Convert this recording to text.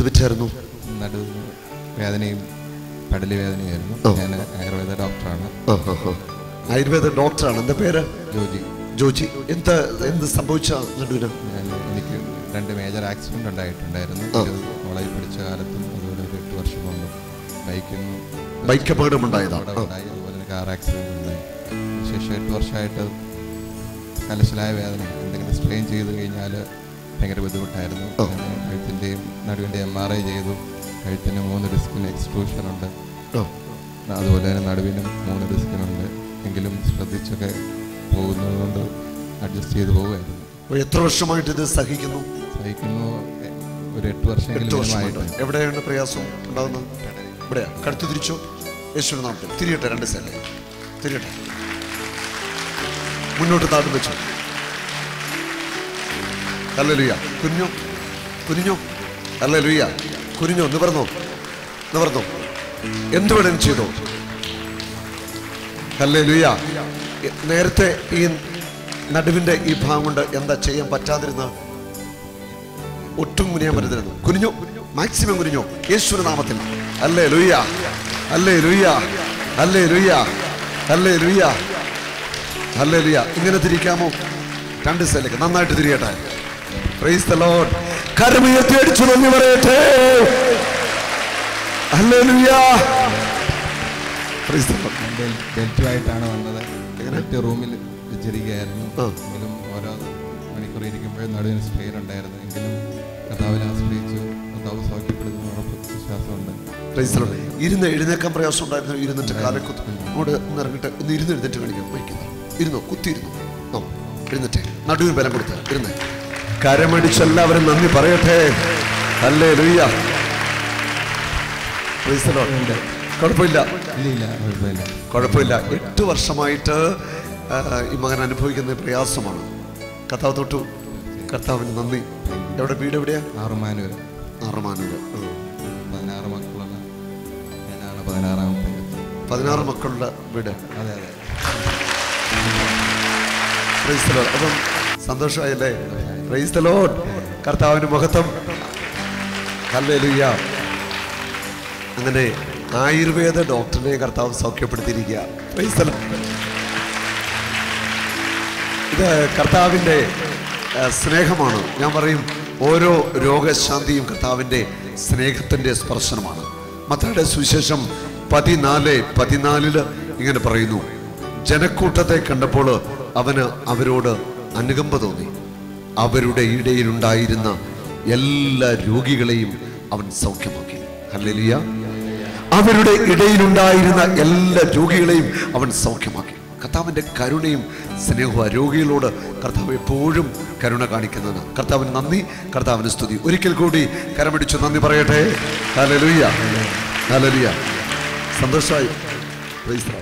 എന്ത് പറ്റായിരുന്നു നടു വേദനയും പടലി വേദനയായിരുന്നു ആ. ഞാൻ ആയുർവേദ ഡോക്ടറാണ് ആ, ആ, ആ. ആയുർവേദ ഡോക്ടറാണ് എന്താ പേര് ജോജി ജോജി എന്താ എന്ത് സംഭവിച്ച നടുവിന് ഞാൻ എനിക്ക് രണ്ട് മേജർ ആക്സിഡൻ്റ് ഉണ്ടായിട്ടുണ്ടായിരുന്നു ആ. ഒരു കോളേജിൽ പഠിച്ച കാലത്തും അതുപോലെ ഒരു എട്ട് വർഷം മുമ്പ് ബൈക്കിൽ നിന്ന് ബൈക്ക് അപകടം ഉണ്ടായതാ അവിടെ ആ. ഉണ്ടായി അതുപോലെ തന്നെ കാർ ആക്സിഡൻറ്റ് ഉണ്ടായി ശേഷം എട്ട് വർഷമായിട്ട് കലശലായ വേദന എന്തെങ്കിലും സ്ട്രെയിൻ ചെയ്ത് കഴിഞ്ഞാൽ ഭയങ്കര ബുദ്ധിമുട്ടായിരുന്നു ഓ. ഞാൻ കഴുത്തിൻ്റെയും നടുവിൻ്റെ എം ആർ ഐ ചെയ്തു കഴുത്തിന് മൂന്ന് ഡിസ്കിന് എക്സ്ട്രൂഷൻ ഉണ്ട് ആ. അതുപോലെ തന്നെ നടുവിനും മൂന്ന് ഡിസ്കിനുണ്ട് എങ്കിലും ശ്രദ്ധിച്ചൊക്കെ പോകുന്നത് കൊണ്ട് അഡ്ജസ്റ്റ് ചെയ്ത് പോവുമായിരുന്നു അപ്പൊ എത്ര വർഷമായിട്ട് ഇത് സഹിക്കുന്നു സഹിക്കുന്നു എ- ഒരു എട്ട് വർഷമെങ്കിലും എട്ട് വർഷമായിട്ട് മിനിമമായിട്ട് എവിടെയാണ് പ്രയാസം ഉണ്ടാകുന്നത് ഇവിടെയാ കടുത്ത് തിരിച്ചു യേശുവിന്റെ നാമത്തിൽ തിരിയട്ടെ രണ്ട് സൈഡിൽ തിരിയട്ടെ മുന്നോട്ട് താഴ്ന്നു വെച്ചു അല്ല ലുയ്യ കുഞ്ഞു കുനിഞ്ഞു അല്ല ലുയ്യ കുനിഞ്ഞു നിവർന്നോ നിവർന്നോ എന്ത് വേണം ചെയ്തോ അല്ലേ ലുയ്യ നേരത്തെ ഈ നടുവിന്റെ ഈ ഭാഗം കൊണ്ട് എന്താ ചെയ്യാൻ പറ്റാതിരുന്നത് ഒട്ടും കുനിയാൻ പറ്റത്തിരുന്നു കുനിഞ്ഞു മാക്സിമം കുനിഞ്ഞു യേശുവിന്റെ നാമത്തിൽ അല്ലേ ലുയ്യ അല്ലേ ലുയ്യ അല്ലേ ലുയ്യ അല്ലേ ലുയ്യ അല്ലേ ലുയ്യ ഇങ്ങനെ തിരിക്കാമോ രണ്ട് സൈഡിലേക്ക് നന്നായിട്ട് തിരിയട്ടെ പ്രൈസ് ദ ലോർഡ് കരമുയർത്തി അടിച്ചു നന്ദി പറയട്ടെ അല്ലേ ലുയ്യ പ്രൈസ് ദ ലോർഡ് ബെൽ- ബെൽറ്റുമായിട്ടാണ് വന്നത് ബെൽറ്റ് റൂമിൽ വെച്ചിരിക്കുകയായിരുന്നു ആ. എങ്കിലും ഓരോ മണിക്കൂർ ഇരിക്കുമ്പോഴും നടുവിന് സ്ട്രെയിൻ ഉണ്ടായിരുന്നു എങ്കിലും കർത്താവിനെ ആശ്രയിച്ചു കർത്താവ് സൗഖ്യപ്പെടുന്ന ഉറപ്പ് വിശ്വാസമുണ്ട് പ്രൈസ് ദ ലോർഡ് ഇരുന്ന് എഴുന്നേക്കാൻ പ്രയാസം ഉണ്ടായിരുന്നു ഇരുന്നിട്ട് കാലക്കുത്ത് അങ്ങോട്ട് ഒന്ന് ഇറങ്ങിട്ട് ഒന്ന് ഇരുന്ന് എഴുന്നേറ്റ് കാണിക്കാം വയ്ക്കുന്നു ഇരുന്നോ കുത്തിയിരുന്നു ആ എഴുന്നേറ്റെ നടുവിന് ബലം കൊടുത്ത് ഇരുന്ന് കരമടിച്ച് എല്ലാവരും നന്ദി പറയട്ടെ അല്ലേ ലുയ്യ പ്രൈസ് ദ ലോർഡ് കുഴപ്പമില്ല ഇല്ല ഇല്ല കുഴപ്പമില്ല കുഴപ്പമില്ല എട്ട് വർഷമായിട്ട് ആ, ഈ മകൻ അനുഭവിക്കുന്ന പ്രയാസമാണ് കർത്താവ് തൊട്ടു കർത്താവിന് നന്ദി എവിടെ വീട് എവിടെയാ ആറുമാനൂർ ആറുമാനൂര് ആ. പതിനാറ് മക്കളുള്ള ഞാനാണ് പതിനാറാമത്തെ പതിനാറ് മക്കളുടെ വീട് അതെ അതെ പ്രൈസ് ദ ലോർഡ് അപ്പം സന്തോഷമായല്ലേ പ്രൈസ് ദ ലോർഡ് കർത്താവിന് മഹത്വം ഹല്ലേലൂയ അങ്ങനെ ആയുർവേദ ഡോക്ടറിനെ കർത്താവ് സൗഖ്യപ്പെടുത്തിയിരിക്കുക പ്രൈസ് ദ ലോർഡ് ഇത് കർത്താവിൻ്റെ ആ, സ്നേഹമാണ് ഞാൻ പറയും ഓരോ രോഗശാന്തിയും കർത്താവിൻ്റെ സ്നേഹത്തിൻ്റെ സ്പർശനമാണ് മത്തയുടെ സുവിശേഷം പതിനാല് പതിനാലില് ഇങ്ങനെ പറയുന്നു ജനക്കൂട്ടത്തെ കണ്ടപ്പോൾ അവന് അവരോട് അനുകമ്പ തോന്നി അവരുടെ ഇടയിലുണ്ടായിരുന്ന എല്ലാ രോഗികളെയും അവൻ സൗഖ്യമാക്കി ഹല്ലേലൂയ അവരുടെ ഇടയിലുണ്ടായിരുന്ന എല്ലാ രോഗികളെയും അവൻ സൗഖ്യമാക്കി കർത്താവിൻ്റെ കരുണയും സ്നേഹവും രോഗികളോട് കർത്താവ് എപ്പോഴും കരുണ കാണിക്കുന്നതാണ് കർത്താവിന് നന്ദി കർത്താവിന് സ്തുതി ഒരിക്കൽ കൂടി കരമടിച്ചു നന്ദി പറയട്ടെ ഹല്ലേലൂയ ഹല്ലേലൂയ സന്തോഷമായി Praise the Lord.